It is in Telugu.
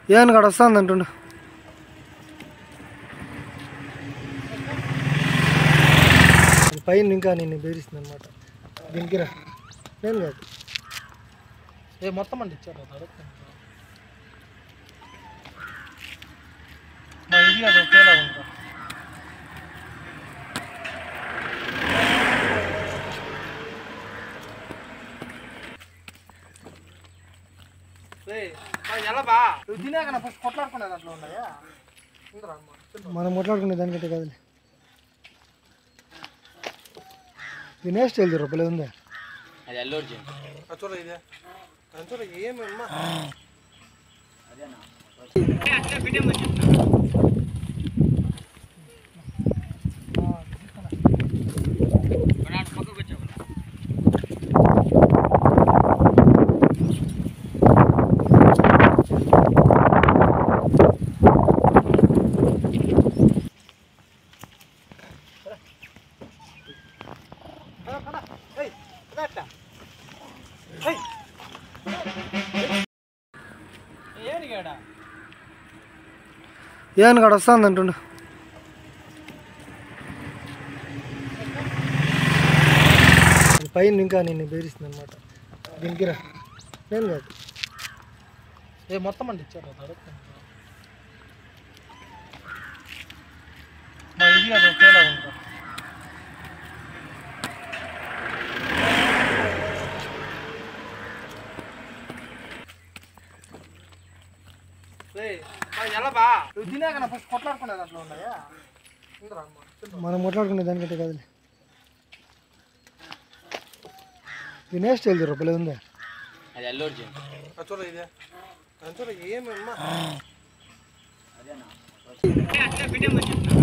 ఏమని కాడ వస్తుంది అంటుండు అది పైన ఇంకా నేను బెదిరిస్తుంది అనమాట దీనికి రా నేను కాదు ఏ మొత్తం అండి ఇచ్చారు మా ఇది అది ఒకేలా ఉంటా ఎలా బా నువ్వు తినాక నా ఫస్ట్ కొట్లాడుకునే దాంట్లో ఉన్నాయా ఉందిరా అమ్మ తింటా. మనం మాట్లాడుకునే దానికంటే కాదులే తినేసి వెళ్తారు రూపాయలు ఉందా అది అల్లు అర్జున్ అది చూడ ఇదే అది చూడ ఏమమ్మా ఏమని కాడ వస్తుంది అంటుండు అది పైన ఇంకా నేను బెదిరిస్తుంది అనమాట దీనికి రా నేను కాదు ఏ మొత్తం అండి ఇచ్చారు మా ఇది అది ఒకేలా ఉంటా ఎలా బా నువ్వు తినాక నా ఫస్ట్ కొట్లాడుకునే దాంట్లో ఉన్నాయా ఉందిరా అమ్మ తింటా. మనం మాట్లాడుకునే దానికంటే కాదులే తినేసి వెళ్తారు రూపాయలు ఉందా అది అల్లు అర్జున్ అది చూడ ఇదే అది చూడ ఏమమ్మా అదేనా